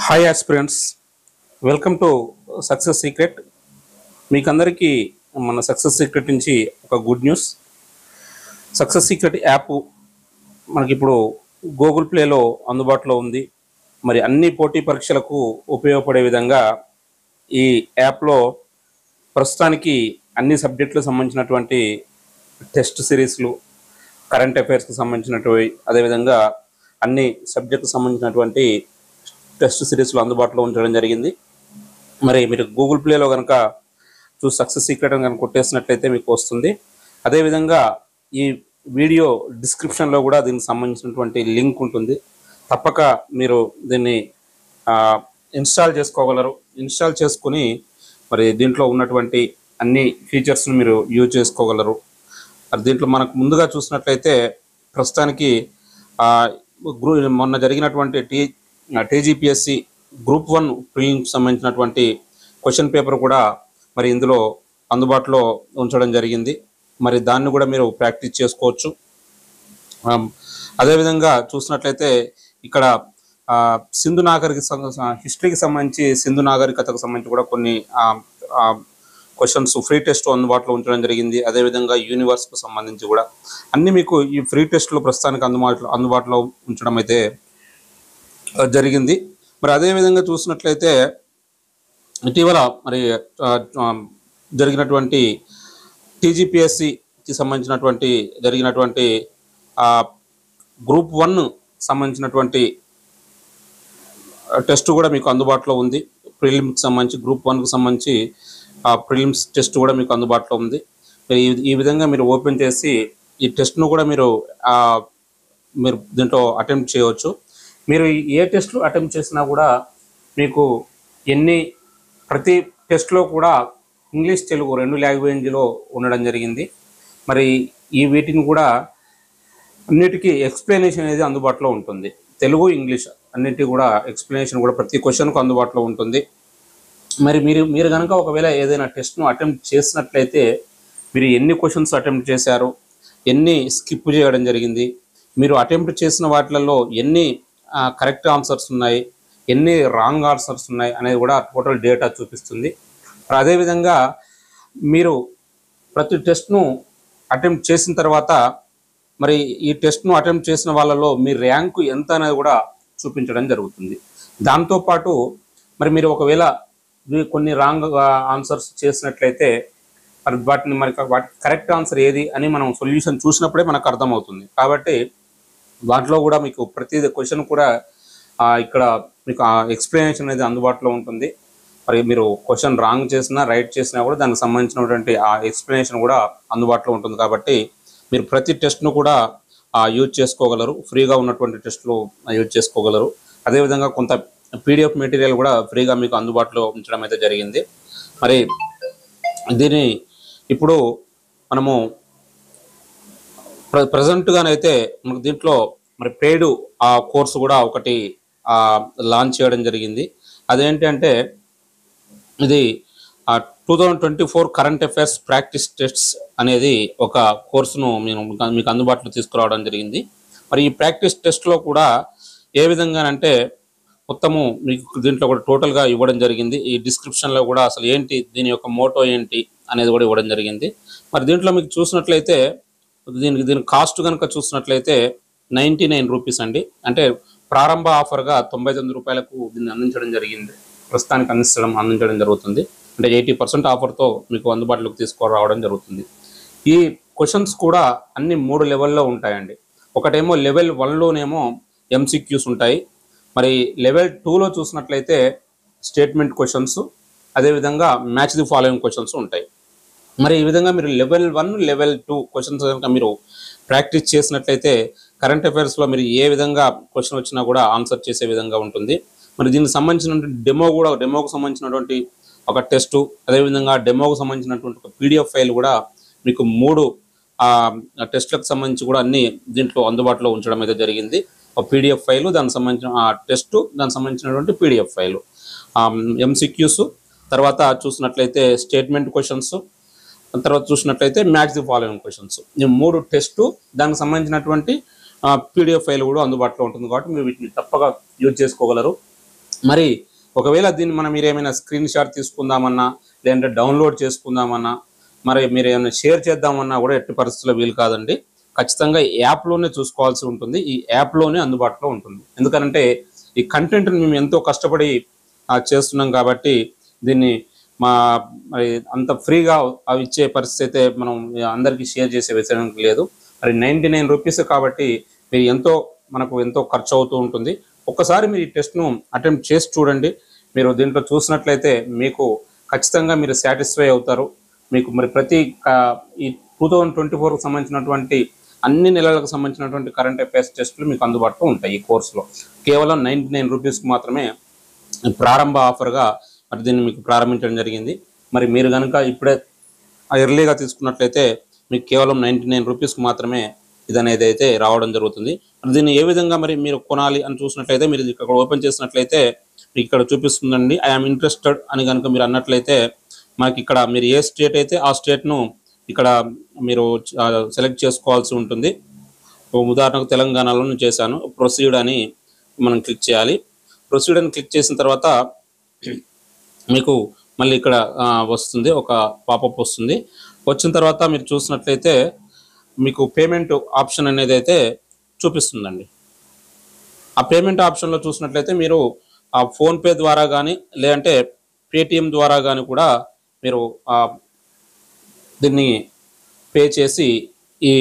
hi aspirants welcome to success secret మీకు అందరికీ మన సక్సెస్ సీక్రెట్ నుంచి ఒక good news success secret app మనకి ఇప్పుడు గూగుల్ ప్లేలో అందుబాటులో ఉంది మరి అన్ని పోటీ పరీక్షలకు ఉపయోగపడే విధంగా ఈ యాప్లో ప్రస్తుతానికి అన్ని సబ్జెక్టులకు సంబంధించినటువంటి టెస్ట్ సిరీస్లు కరెంట్ అఫైర్స్కి సంబంధించినటువంటి అదేవిధంగా అన్ని సబ్జెక్టుకు సంబంధించినటువంటి టెస్ట్ సిరీస్లు అందుబాటులో ఉంచడం జరిగింది మరి మీరు గూగుల్ ప్లేలో కనుక చూసి సక్సెస్ సీక్రెట్ అని కనుక కొట్టేసినట్లయితే మీకు వస్తుంది అదేవిధంగా ఈ వీడియో డిస్క్రిప్షన్లో కూడా దీనికి సంబంధించినటువంటి లింక్ ఉంటుంది తప్పక మీరు దీన్ని ఇన్స్టాల్ చేసుకోగలరు ఇన్స్టాల్ చేసుకుని మరి దీంట్లో ఉన్నటువంటి అన్ని ఫీచర్స్ని మీరు యూజ్ చేసుకోగలరు మరి దీంట్లో మనకు ముందుగా చూసినట్లయితే ప్రస్తుతానికి ఆ, గ్రూ మొన్న జరిగినటువంటి T TGPSC group one prelims సంబంధించినటువంటి క్వశ్చన్ పేపర్ కూడా మరి ఇందులో అందుబాటులో ఉంచడం జరిగింది మరి దాన్ని కూడా మీరు ప్రాక్టీస్ చేసుకోవచ్చు ఆమ్, అదేవిధంగా చూసినట్లయితే ఇక్కడ ఆ, సింధు నాగరిక హిస్టరీకి సంబంధించి సింధు నాగరికతకు సంబంధించి కూడా కొన్ని క్వశ్చన్స్ ఫ్రీ టెస్ట్ అందుబాటులో ఉంచడం జరిగింది అదేవిధంగా యూనివర్స్కు సంబంధించి కూడా అన్ని మీకు ఈ ఫ్రీ టెస్ట్లో ప్రస్తుతానికి అందుబాటులో అందుబాటులో ఉంచడం అయితే ఆ, జరిగింది మరి అదేవిధంగా చూసినట్లయితే ఇటీవల మరి ఆ, ఆ, జరిగినటువంటి టీజీపీఎస్సికి సంబంధించినటువంటి జరిగినటువంటి ఆ, గ్రూప్ వన్ సంబంధించినటువంటి టెస్ట్ కూడా మీకు అందుబాటులో ఉంది ప్రిలిమ్కి సంబంధించి గ్రూప్ వన్కి సంబంధించి ఆ ప్రిలిమ్స్ టెస్ట్ కూడా మీకు అందుబాటులో ఉంది మీరు ఈ- ఈ విధంగా మీరు ఓపెన్ చేసి ఈ టెస్ట్ను కూడా మీరు ఆ, మీరు దీంట్లో అటెంప్ట్ చేయవచ్చు మీరు ఏ టెస్ట్లు అటెంప్ట్ చేసినా కూడా మీకు ఎన్ని ప్రతి టెస్ట్లో కూడా ఇంగ్లీష్ తెలుగు రెండు లాంగ్వేజ్లో ఉండడం జరిగింది మరి ఈ వీటిని కూడా అన్నిటికీ ఎక్స్ప్లెనేషన్ అనేది అందుబాటులో ఉంటుంది తెలుగు ఇంగ్లీష్ అన్నిటి కూడా ఎక్స్ప్లెనేషన్ కూడా ప్రతి క్వశ్చన్కు అందుబాటులో ఉంటుంది మరి మీరు మీరు కనుక ఒకవేళ ఏదైనా టెస్ట్ను అటెంప్ట్ చేసినట్లయితే మీరు ఎన్ని క్వశ్చన్స్ అటెంప్ట్ చేశారు ఎన్ని స్కిప్ చేయడం జరిగింది మీరు అటెంప్ట్ చేసిన వాటిలలో ఎన్ని కరెక్ట్ ఆన్సర్స్ ఉన్నాయి ఎన్ని రాంగ్ ఆన్సర్స్ ఉన్నాయి అనేది కూడా టోటల్ డేటా చూపిస్తుంది మరి అదేవిధంగా మీరు ప్రతి టెస్ట్ను అటెంప్ట్ చేసిన తర్వాత మరి ఈ టెస్ట్ను అటెంప్ట్ చేసిన వాళ్ళలో మీ ర్యాంకు ఎంత అనేది కూడా చూపించడం జరుగుతుంది దాంతోపాటు మరి మీరు ఒకవేళ ఇవి కొన్ని రాంగ్ ఆన్సర్స్ చేసినట్లయితే మరి వాటిని మరి వాటి కరెక్ట్ ఆన్సర్ ఏది అని మనం సొల్యూషన్ చూసినప్పుడే మనకు అర్థమవుతుంది కాబట్టి వాటిలో కూడా మీకు ప్రతి క్వశ్చన్ కూడా ఆ, ఇక్కడ మీకు ఎక్స్ప్లెనేషన్ అనేది అందుబాటులో ఉంటుంది మరి మీరు క్వశ్చన్ రాంగ్ చేసినా రైట్ చేసినా కూడా దానికి సంబంధించినటువంటి ఆ ఎక్స్ప్లెనేషన్ కూడా అందుబాటులో ఉంటుంది కాబట్టి మీరు ప్రతి టెస్ట్ను కూడా యూజ్ చేసుకోగలరు ఫ్రీగా ఉన్నటువంటి టెస్ట్లు యూజ్ చేసుకోగలరు అదేవిధంగా కొంత పీడిఎఫ్ మెటీరియల్ కూడా ఫ్రీగా మీకు అందుబాటులో ఉంచడం అయితే జరిగింది మరి దీన్ని ఇప్పుడు మనము ప్ర ప్రజెంట్గానైతే మనకు దీంట్లో మరి పెయిడ్ ఆ కోర్సు కూడా ఒకటి లాంచ్ చేయడం జరిగింది అదేంటంటే ఇది two thousand twenty four current affairs practice tests అనేది ఒక కోర్సును నేను మీకు అందుబాటులో తీసుకురావడం జరిగింది మరి ఈ ప్రాక్టీస్ టెస్ట్లో కూడా ఏ విధంగానంటే మొత్తము మీకు దీంట్లో కూడా టోటల్గా ఇవ్వడం జరిగింది ఈ డిస్క్రిప్షన్లో కూడా అసలు ఏంటి దీని యొక్క మోటో ఏంటి అనేది కూడా ఇవ్వడం జరిగింది మరి దీంట్లో మీకు చూసినట్లయితే దీనికి దీని కాస్ట్ కనుక చూసినట్లయితే నైంటీ నైన్ రూపీస్ అండి అంటే ప్రారంభ ఆఫర్గా తొంభై తొమ్మిది రూపాయలకు దీన్ని అందించడం జరిగింది ప్రస్తుతానికి అందించడం అందించడం జరుగుతుంది అంటే ఎయిటీ పర్సెంట్ ఆఫర్తో మీకు అందుబాటులోకి తీసుకురావడం జరుగుతుంది ఈ క్వశ్చన్స్ కూడా అన్ని మూడు లెవెల్లో ఉంటాయండి ఒకటేమో లెవెల్ వన్లోనేమో ఎంసీక్యూస్ ఉంటాయి మరి లెవెల్ టూలో చూసినట్లయితే స్టేట్మెంట్ క్వశ్చన్స్ అదేవిధంగా మ్యాచ్ ది ఫాలోయింగ్ క్వశ్చన్స్ ఉంటాయి మరి ఈ విధంగా మీరు level one level two questions కనుక మీరు ప్రాక్టీస్ చేసినట్లయితే కరెంట్ అఫైర్స్లో మీరు ఏ విధంగా క్వశ్చన్ వచ్చినా కూడా ఆన్సర్ చేసే విధంగా ఉంటుంది మరి దీనికి సంబంధించినటువంటి డెమో కూడా డెమోకు సంబంధించినటువంటి ఒక టెస్టు అదేవిధంగా డెమోకు సంబంధించినటువంటి ఒక పీడిఎఫ్ ఫైల్ కూడా మీకు మూడు ఆ, టెస్ట్లకు సంబంధించి కూడా అన్ని దీంట్లో అందుబాటులో ఉంచడం అయితే జరిగింది ఒక పీడిఎఫ్ ఫైలు దానికి సంబంధించిన ఆ టెస్టు దానికి సంబంధించినటువంటి పీడిఎఫ్ ఫైలు ఎంసిక్యూస్ తర్వాత చూసినట్లయితే స్టేట్మెంట్ క్వశ్చన్స్ తర్వాత చూసినట్లయితే మ్యాచ్ ది ఫాలోయింగ్ క్వశ్చన్స్ ఈ మూడు టెస్టు దానికి సంబంధించినటువంటి పీడిఎఫ్ ఫైల్ కూడా అందుబాటులో ఉంటుంది కాబట్టి మీరు వీటిని తప్పగా యూజ్ చేసుకోగలరు మరి ఒకవేళ దీన్ని మనం మీరు ఏమైనా స్క్రీన్ షాట్ తీసుకుందామన్నా లేదంటే డౌన్లోడ్ చేసుకుందామన్నా మరి మీరు ఏమైనా షేర్ చేద్దామన్నా కూడా ఎట్టి పరిస్థితుల్లో వీలు కాదండి ఖచ్చితంగా ఈ యాప్లోనే చూసుకోవాల్సి ఉంటుంది ఈ యాప్లోనే అందుబాటులో ఉంటుంది ఎందుకంటే ఈ కంటెంట్ని మేము ఎంతో కష్టపడి ఆ, చేస్తున్నాం కాబట్టి దీన్ని మా మరి అంత ఫ్రీగా అవి ఇచ్చే పరిస్థితి అయితే మనం అందరికీ షేర్ చేసే విషయం లేదు మరి నైంటీ నైన్ రూపీస్ కాబట్టి మీరు ఎంతో మనకు ఎంతో ఖర్చు అవుతూ ఉంటుంది ఒక్కసారి మీరు ఈ టెస్ట్ను అటెంప్ట్ చేసి చూడండి మీరు దీంట్లో చూసినట్లయితే మీకు ఖచ్చితంగా మీరు సాటిస్ఫై అవుతారు మీకు మరి ప్రతి క- ఈ టూ థౌజండ్ ట్వంటీ ఫోర్కి సంబంధించినటువంటి అన్ని నెలలకు సంబంధించినటువంటి కరెంట్ అఫైర్స్ టెస్టులు మీకు అందుబాటులో ఉంటాయి ఈ కోర్సులో కేవలం నైంటీ నైన్ రూపీస్కి మాత్రమే ప్రారంభ ఆఫర్గా మరి దీన్ని మీకు ప్రారంభించడం జరిగింది మరి మీరు కనుక ఇప్పుడే ఎర్లీగా తీసుకున్నట్లయితే మీకు కేవలం నైంటీ నైన్ రూపీస్కి మాత్రమే ఇది అనేది అయితే రావడం జరుగుతుంది మరి దీన్ని ఏ విధంగా మరి మీరు కొనాలి అని చూసినట్లయితే మీరు ఇక్కడ ఓపెన్ చేసినట్లయితే మీకు ఇక్కడ చూపిస్తుందండి ఐఎమ్ ఇంట్రెస్టెడ్ అని కనుక మీరు అన్నట్లయితే మనకి ఇక్కడ మీరు ఏ స్టేట్ అయితే ఆ స్టేట్ను ఇక్కడ మీరు సెలెక్ట్ చేసుకోవాల్సి ఉంటుంది ఉదాహరణకు తెలంగాణలో నేను చేశాను ప్రొసీడ్ అని మనం క్లిక్ చేయాలి ప్రొసీడ్ అని క్లిక్ చేసిన తర్వాత మీకు మళ్ళీ ఇక్కడ ఆ, వస్తుంది ఒక పాపప్ వస్తుంది వచ్చిన తర్వాత మీరు చూసినట్లయితే మీకు పేమెంట్ ఆప్షన్ అనేది అయితే చూపిస్తుందండి ఆ పేమెంట్ ఆప్షన్లో చూసినట్లయితే మీరు ఆ ఫోన్పే ద్వారా కానీ లేదంటే పేటిఎం ద్వారా కానీ కూడా మీరు ఆ, దీన్ని పే చేసి ఈ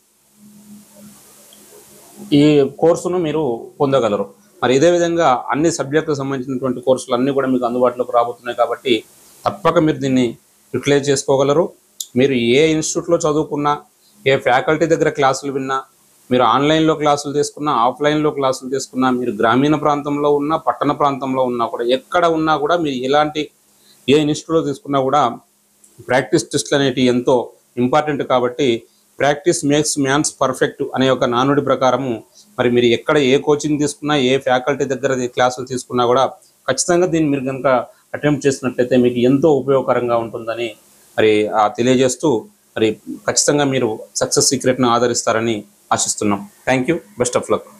ఈ కోర్సును మీరు పొందగలరు మరి ఇదే విధంగా అన్ని సబ్జెక్టులకు సంబంధించినటువంటి కోర్సులు అన్నీ కూడా మీకు అందుబాటులోకి రాబోతున్నాయి కాబట్టి తప్పక మీరు దీన్ని యూటిలైజ్ చేసుకోగలరు మీరు ఏ ఇన్స్టిట్యూట్లో చదువుకున్నా ఏ ఫ్యాకల్టీ దగ్గర క్లాసులు విన్నా మీరు ఆన్లైన్లో క్లాసులు తీసుకున్నా ఆఫ్లైన్లో క్లాసులు తీసుకున్నా మీరు గ్రామీణ ప్రాంతంలో ఉన్నా పట్టణ ప్రాంతంలో ఉన్నా కూడా ఎక్కడ ఉన్నా కూడా మీరు ఎలాంటి ఏ ఇన్స్టిట్యూట్లో తీసుకున్నా కూడా ప్రాక్టీస్ టెస్ట్లు అనేటివి ఎంతో ఇంపార్టెంట్ కాబట్టి ప్రాక్టీస్ మేక్స్ మ్యాన్స్ పర్ఫెక్ట్ అనే ఒక నానుడి ప్రకారము మరి మీరు ఎక్కడ ఏ కోచింగ్ తీసుకున్నా ఏ ఫ్యాకల్టీ దగ్గర క్లాసులు తీసుకున్నా కూడా ఖచ్చితంగా దీన్ని మీరు కనుక అటెంప్ట్ చేసినట్లయితే మీకు ఎంతో ఉపయోగకరంగా ఉంటుందని మరి ఆ తెలియజేస్తూ మరి ఖచ్చితంగా మీరు సక్సెస్ సీక్రెట్ను ఆదరిస్తారని ఆశిస్తున్నాం thank you best of luck